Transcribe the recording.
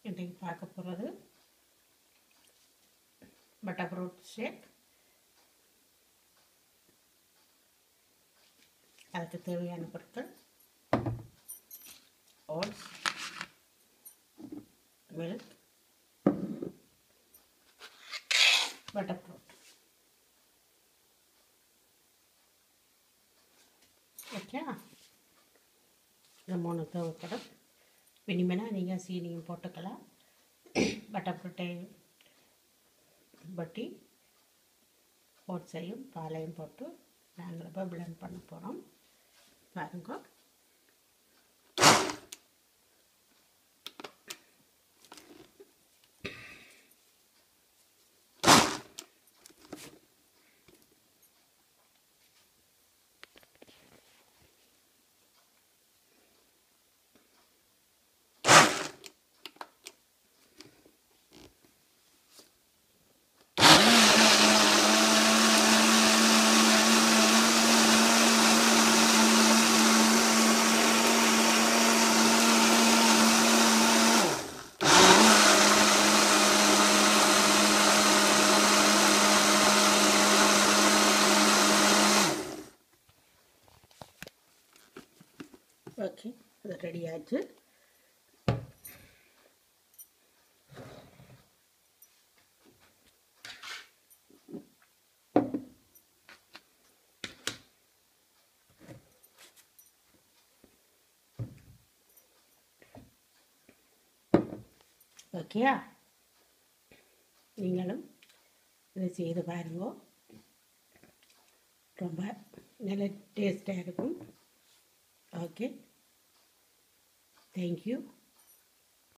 இன்றைக்கு பார்க்க போகிறது பட்டர் ஃப்ரூட் ஷேக் அதுக்கு தேவையான பொருட்கள் oats milk butter fruit okay இந்த மூணு தேவைப்படும் இனிமேனா நீங்கள் சீனியும் போட்டுக்கலாம் பட்டர் ஃப்ரூட்டை பட்டி ஓட்ஸையும் பாலையும் போட்டு நாங்கள் இப்போ பிளெண்ட் பண்ண போகிறோம் பாருங்க ஓகே அது ரெடி ஆச்சு ஓகேயா நீங்களும் இதை செய்து பாருங்க ரொம்ப நல்ல டேஸ்ட்டாக இருக்கும் ஓகே தேங்க்யூ